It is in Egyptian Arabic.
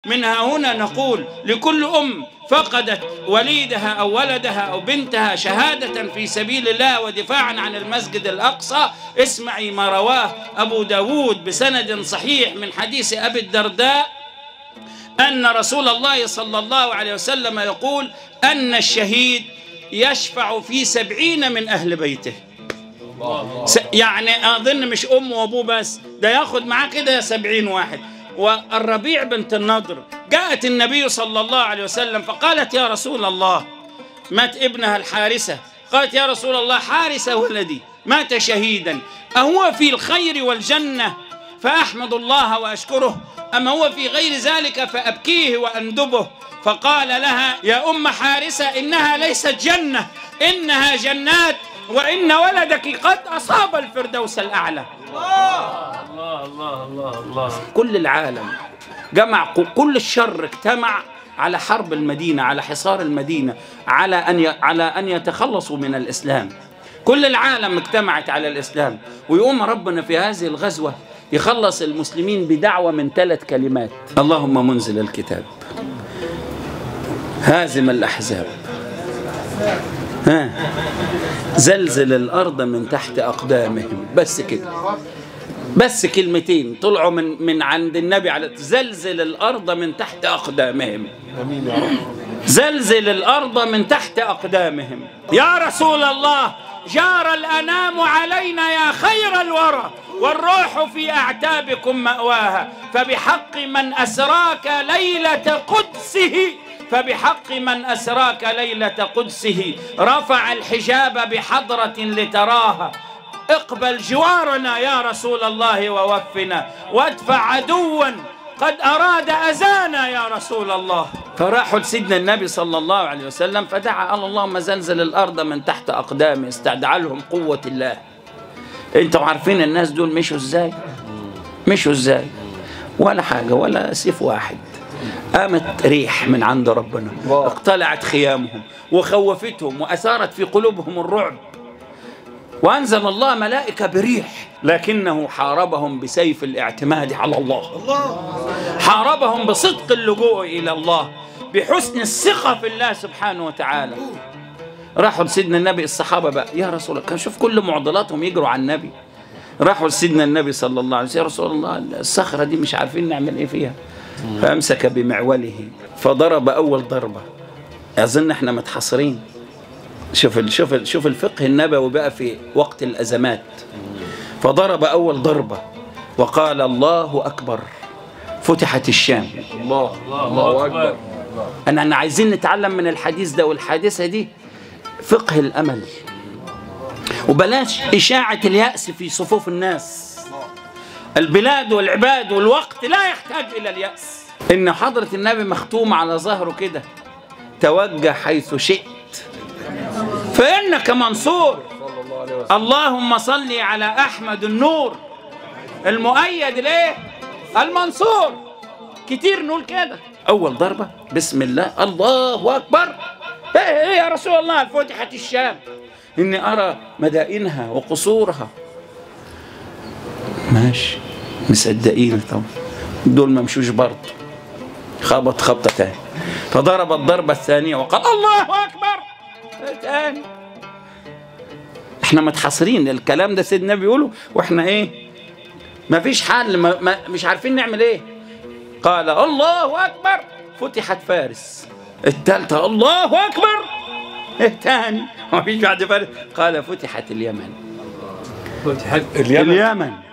منها هنا نقول لكل أم فقدت وليدها أو ولدها أو بنتها شهادة في سبيل الله ودفاعا عن المسجد الأقصى اسمعي ما رواه أبو داود بسند صحيح من حديث أبي الدرداء أن رسول الله صلى الله عليه وسلم يقول أن الشهيد يشفع في سبعين من أهل بيته س- يعني أظن مش أم وأبوه بس ده ياخد معاه كده سبعين واحد والربيع بنت النضر جاءت النبي صلى الله عليه وسلم فقالت يا رسول الله مات ابنها الحارسة قالت يا رسول الله حارسة ولدي مات شهيدا أهو في الخير والجنة فأحمد الله وأشكره أما هو في غير ذلك فأبكيه وأندبه فقال لها يا أم حارسة إنها ليست جنة إنها جنات وإن ولدك قد أصاب الفردوس الأعلى الله الله الله الله كل العالم جمع كل الشر اجتمع على حرب المدينة على حصار المدينة على أن ي... على أن يتخلصوا من الإسلام كل العالم اجتمعت على الإسلام ويقوم ربنا في هذه الغزوة يخلص المسلمين بدعوة من ثلاث كلمات اللهم منزل الكتاب هازم الأحزاب ها زلزل الأرض من تحت أقدامهم بس كده بس كلمتين طلعوا من من عند النبي على زلزل الارض من تحت اقدامهم زلزل الارض من تحت اقدامهم يا رسول الله جار الانام علينا يا خير الورى والروح في اعتابكم ماواها فبحق من اسراك ليله قدسه فبحق من أسراك ليلة قدسه رفع الحجاب بحضرة لتراها اقبل جوارنا يا رسول الله ووفنا وادفع عدوا قد أراد أذانا يا رسول الله فراحوا لسيدنا النبي صلى الله عليه وسلم فدعا قال اللهم زلزل الأرض من تحت أقدامي استدعى لهم قوة الله انتوا عارفين الناس دول مشوا ازاي مشوا ازاي ولا حاجة ولا سيف واحد قامت ريح من عند ربنا اقتلعت خيامهم وخوفتهم وأثارت في قلوبهم الرعب وأنزل الله ملائكة بريح لكنه حاربهم بسيف الاعتماد على الله حاربهم بصدق اللجوء إلى الله بحسن الثقة في الله سبحانه وتعالى راحوا لسيدنا النبي الصحابة بقى يا رسول الله كان شوف كل معضلاتهم يجروا على النبي راحوا لسيدنا النبي صلى الله عليه وسلم يا رسول الله الصخرة دي مش عارفين نعمل ايه فيها فأمسك بمعوله فضرب أول ضربة أظن احنا متحصرين شوف ال- شوف ال- شوف الفقه النبوي بقى في وقت الأزمات فضرب أول ضربة وقال الله أكبر فتحت الشام الله الله اكبر أنا أنا عايزين نتعلم من الحديث ده والحادثة دي فقه الأمل وبلاش إشاعة اليأس في صفوف الناس البلاد والعباد والوقت لا يحتاج إلى اليأس إن حضرة النبي مختوم على ظهره كده توجه حيث شئت فإنك منصور اللهم صل على أحمد النور المؤيد ليه المنصور كتير نقول كده أول ضربة بسم الله الله أكبر إيه إيه يا رسول الله فتحت الشام إني أرى مدائنها وقصورها ماشي مصدقين طبعا دول ما مشوش برضه خبط خبطة تاني فضرب الضربة الثانية وقال الله أكبر تاني احنا متحصرين الكلام ده سيدنا بيقوله واحنا ايه ما فيش حل ما ما مش عارفين نعمل ايه قال الله اكبر فتحت فارس الثالثة الله اكبر الثاني ما فيش بعد فارس قال فتحت اليمن فتحت اليمن